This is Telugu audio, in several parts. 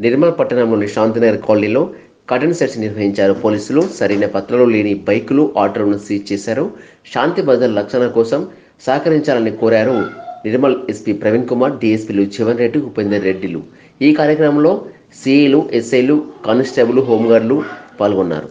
నిర్మల్ పట్టణంలోని శాంతినగర్ కాలనీలో కటన్ సెర్చ్ నిర్వహించారు పోలీసులు సరైన పత్రాలు లేని బైకులు ఆటోలను సీజ్ చేశారు శాంతి భద్రత రక్షణ కోసం సహకరించాలని కోరారు నిర్మల్ ఎస్పీ ప్రవీణ్ కుమార్ డిఎస్పీలు జీవన్ రెడ్డి ఉపేందర్ రెడ్డిలు ఈ కార్యక్రమంలో సిఐలు ఎస్ఐలు కానిస్టేబుల్ హోంగార్డులు పాల్గొన్నారు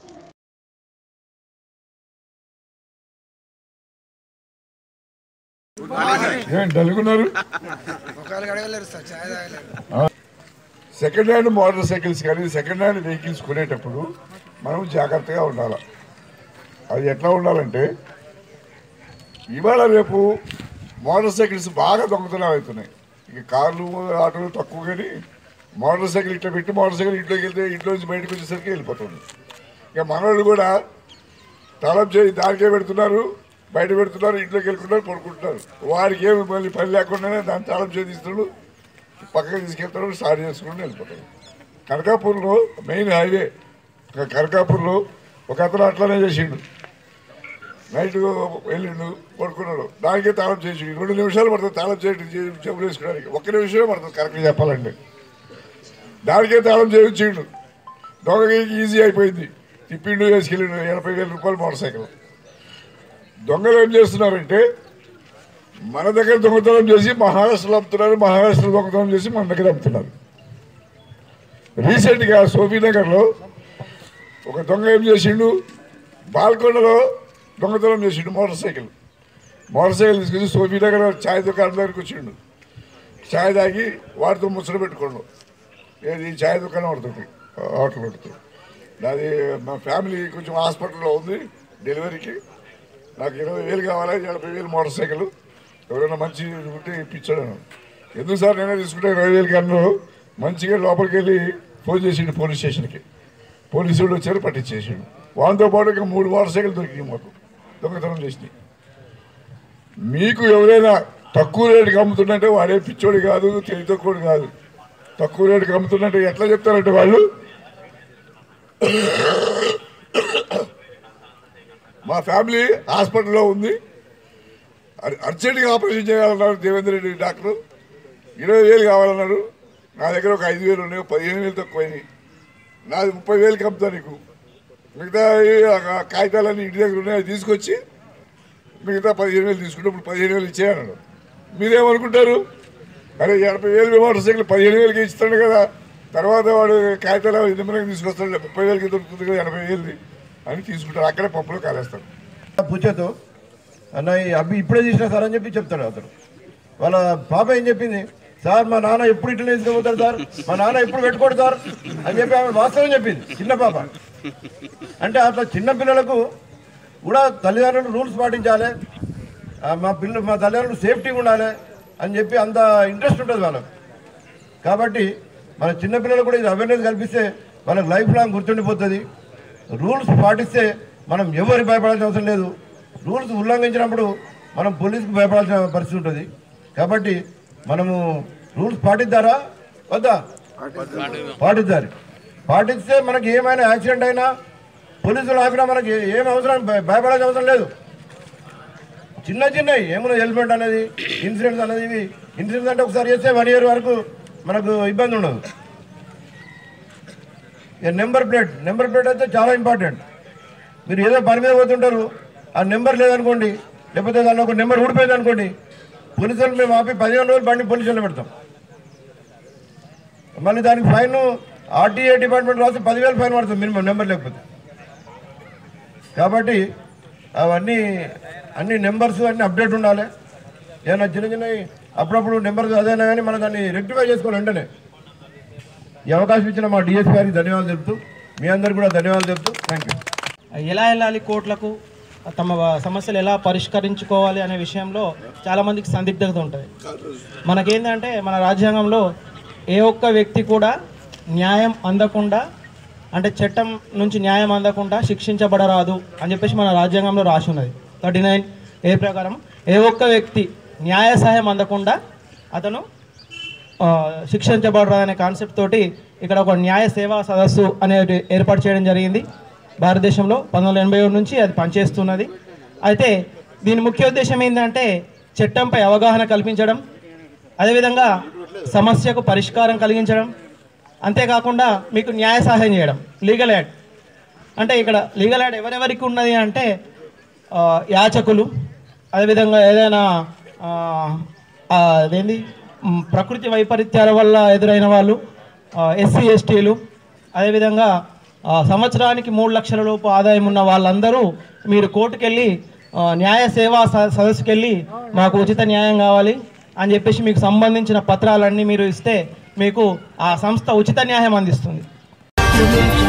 ఏం డలుగున్నారు ఒకళ్ళు అడగలేరు సార్ ఛాయ్ తాగలేరు సెకండ్ హ్యాండ్ మోటార్ సైకిల్స్ కానీ సెకండ్ హ్యాండ్ వెహికల్స్ కొనేటప్పుడు మనం జాగ్రత్తగా ఉండాలి అది ఎట్లా ఉండాలంటే ఇవాళ రేపు మోటార్ సైకిల్స్ బాగా దొంగతనం అవుతున్నాయి ఇక కార్లు ఆటోలు తక్కువ కానీ మోటార్ సైకిల్ ఇట్లా పెట్టి మోటార్ సైకిల్ ఇంట్లోకి వెళ్తే ఇంట్లో నుంచి బయటకు వచ్చేసరికి వెళ్ళిపోతుంది ఇక మనోళ్ళు కూడా తలం చేయి దానికే పెడుతున్నారు బయట పెడుతున్నారు ఇంట్లోకి వెళ్ళుకుంటారు పడుకుంటున్నారు వాడికి ఏమి మళ్ళీ పని లేకుండానే దాన్ని తాళం చేతిస్తున్నాడు పక్కకి తీసుకెళ్తాడు స్టార్ట్ చేసుకుని వెళ్ళిపోతాడు కనకాపూర్లో మెయిన్ హైవే క- కనకాపూర్లో ఒక అతను అట్లానే చేసిండు నైట్ వెళ్ళిండు పడుకున్నాడు దానికే తాళం చేసి రెండు నిమిషాలు పడుతుంది తాళం చేయడం చెప్పులు వేసుకోవడానికి ఒక్క నిమిషమే పడుతుంది కరెక్ట్గా చెప్పాలండి దానికే తాళం చేయించిండు దొంగకి ఈజీ అయిపోయింది తిప్పిండు వేసుకెళ్ళిండు ఎనభై వేల రూపాయలు మోటార్ సైకిల్ దొంగలు ఏం చేస్తున్నారంటే మన దగ్గర దొంగతనం చేసి మహారాష్ట్రలో అమ్ముతున్నారు మహారాష్ట్రలో దొంగతనం చేసి మన దగ్గర అమ్ముతున్నారు రీసెంట్గా సోఫీనగర్లో ఒక దొంగ ఏం చేసిండు బాల్కొండలో దొంగతనం చేసిండు మోటార్ సైకిల్ మోటార్ సైకిల్ తీసుకొచ్చి సోఫీనగర్ ఛాయ్ దుకాణం దగ్గరికి వచ్చిండు ఛాయ్ తాగి వాడితో ముచ్చట పెట్టుకోండు ఏది ఛాయ్ దుకాణం పడుతుంది హోటల్ పడుతుంది నాది మా ఫ్యామిలీ కొంచెం హాస్పిటల్లో ఉంది డెలివరీకి నాకు ఇరవై వేలు కావాలి ఎనభై వేలు మోటార్ సైకిల్ ఎవరైనా మంచి ఉంటే ఇప్పించాడు ఎందుకు సార్ నేనే తీసుకుంటే ఇరవై వేలు కన్నా మంచిగా లోపలికి వెళ్ళి ఫోన్ చేసిండు పోలీస్ స్టేషన్కి పోలీసు వాళ్ళు వచ్చారు పట్టించేసిండు వాళ్ళతో పాటు ఇంకా మూడు మోటార్ సైకిల్ దొరికినాయి మాకు దొంగతనం చేసినాయి మీకు ఎవరైనా తక్కువ రేటుకి అమ్ముతుందంటే వాడే పిచ్చోడు కాదు తెలివి తక్కువడు కాదు తక్కువ రేటుకి అమ్ముతుందంటే ఎట్లా చెప్తారంటే వాళ్ళు మా ఫ్యామిలీ హాస్పిటల్లో ఉంది అర్- అర్జెంటుగా ఆపరేషన్ చేయాలన్నారు దేవేంద్ర రెడ్డి డాక్టర్ ఇరవై వేలు కావాలన్నారు నా దగ్గర ఒక ఐదు వేలు ఉన్నాయి పదిహేను వేలు తక్కువైనాయి నాది ముప్పై వేలకి అమ్ముతా నీకు మిగతా ఈ ఆ కాగితాలన్నీ ఇంటి దగ్గర ఉన్నాయి అవి తీసుకొచ్చి మిగతా పదిహేను వేలు తీసుకుంటే ఇప్పుడు పదిహేను వేలు ఇచ్చేయన్నాడు మీరేమనుకుంటారు అరే ఎనభై వేలు మోటార్ సైకిల్ పదిహేను వేలకి ఇస్తాడు కదా తర్వాత వాడు కాగితాలు నిమ్మలంగా తీసుకొస్తాడు ముప్పై వేలకి దొరుకుతుంది కదా ఎనభై వేలది అని తీసుకుంటారు అక్కడే పప్పులో కాలేస్తాడు పూచేతో అన్న ఈ అబ్బి ఇప్పుడే తీసిన సార్ అని చెప్పి చెప్తాడు అతను వాళ్ళ పాప ఏం చెప్పింది సార్ మా నాన్న ఎప్పుడు ఇట్లా తీసుకుపోతాడు సార్ మా నాన్న ఎప్పుడు పెట్టుకోడు సార్ అని చెప్పి ఆమె వాస్తవం చెప్పింది చిన్న పాప అంటే అట్లా చిన్న పిల్లలకు కూడా తల్లిదండ్రులు రూల్స్ పాటించాలి ఆ, మా పిల్లలు మా తల్లిదండ్రులు సేఫ్టీగా ఉండాలి అని చెప్పి అంత ఇంట్రెస్ట్ ఉంటుంది వాళ్ళకు కాబట్టి మన చిన్నపిల్లలకు కూడా ఇది అవేర్నెస్ కల్పిస్తే వాళ్ళకి లైఫ్ లాంగ్ గుర్తుండిపోతుంది రూల్స్ పాటిస్తే మనం ఎవరికి భయపడాల్సిన అవసరం లేదు రూల్స్ ఉల్లంఘించినప్పుడు మనం పోలీసుకు భయపడాల్సిన పరిస్థితి ఉంటుంది కాబట్టి మనము రూల్స్ పాటిద్దారా వద్దా పాటిద్దాలి పాటిస్తే మనకి ఏమైనా యాక్సిడెంట్ అయినా పోలీసులు ఆపినా మనకి ఏ- ఏం అవసరం భయ- భయపడాల్సిన అవసరం లేదు చిన్న చిన్నవి ఏమైనా హెల్మెట్ అనేది ఇన్సూరెన్స్ అనేది ఇవి ఇన్సూరెన్స్ అంటే ఒకసారి చేస్తే వన్ ఇయర్ వరకు మనకు ఇబ్బంది ఉండదు ఇక నెంబర్ ప్లేట్ నెంబర్ ప్లేట్ అయితే చాలా ఇంపార్టెంట్ మీరు ఏదో పని మీద పోతుంటారు ఆ నెంబర్ లేదనుకోండి లేకపోతే దాని ఒక నెంబర్ ఊడిపోయింది అనుకోండి పోలీసులు మేము ఆపి పదిహేను రోజులు బండి పోలీసులు పెడతాం మళ్ళీ దానికి ఫైన్ ఆర్టీఏ డిపార్ట్మెంట్ రాసి పదివేలు ఫైన్ పడుతుంది మినిమం నెంబర్ లేకపోతే కాబట్టి అవన్నీ అన్ని నెంబర్స్ అన్ని అప్డేట్ ఉండాలి ఏమైనా చిన్న చిన్నవి అప్పుడప్పుడు నెంబర్స్ అదైనా కానీ మనం దాన్ని రెక్టిఫై చేసుకోవాలి వెంటనే ఈ అవకాశం ఇచ్చిన మా డిఎస్పీ గారికి ధన్యవాదాలు చెప్తూ మీ అందరికి కూడా ధన్యవాదాలు చెప్తూ థ్యాంక్ యూ ఎలా వెళ్ళాలి కోర్టులకు తమ సమస్యలు ఎలా పరిష్కరించుకోవాలి అనే విషయంలో చాలామందికి సందిగ్ధత ఉంటుంది మనకేంటంటే మన రాజ్యాంగంలో ఏ ఒక్క వ్యక్తి కూడా న్యాయం అందకుండా అంటే చట్టం నుంచి న్యాయం అందకుండా శిక్షించబడరాదు అని చెప్పేసి మన రాజ్యాంగంలో రాసి ఉన్నది థర్టీ నైన్ ఏ ప్రకారం ఏ ఒక్క వ్యక్తి న్యాయ సహాయం అందకుండా అతను ఆ, శిక్షించబడరాదనే కాన్సెప్ట్ తోటి ఇక్కడ ఒక న్యాయ సేవా సదస్సు అనేది ఏర్పాటు చేయడం జరిగింది భారతదేశంలో పంతొమ్మిది వందల ఎనభై ఒకటి నుంచి అది పనిచేస్తున్నది అయితే దీని ముఖ్య ఉద్దేశం ఏంటంటే చట్టంపై అవగాహన కల్పించడం అదేవిధంగా సమస్యకు పరిష్కారం కలిగించడం అంతేకాకుండా మీకు న్యాయ సహాయం చేయడం లీగల్ యాడ్ అంటే ఇక్కడ లీగల్ యాడ్ ఎవరెవరికి ఉన్నది అంటే ఆ, యాచకులు అదేవిధంగా ఏదైనా ఆ, ఆ, అదేంది మ్, ప్రకృతి వైపరీత్యాల వల్ల ఎదురైన వాళ్ళు ఎస్సీ ఎస్టీలు అదేవిధంగా ఆ, సంవత్సరానికి మూడు లక్షల లోపు ఆదాయం ఉన్న వాళ్ళందరూ మీరు కోర్టుకెళ్ళి ఆ, న్యాయ సేవా స- సదస్సుకి వెళ్ళి మాకు ఉచిత న్యాయం కావాలి అని చెప్పేసి మీకు సంబంధించిన పత్రాలన్నీ మీరు ఇస్తే మీకు ఆ సంస్థ ఉచిత న్యాయం అందిస్తుంది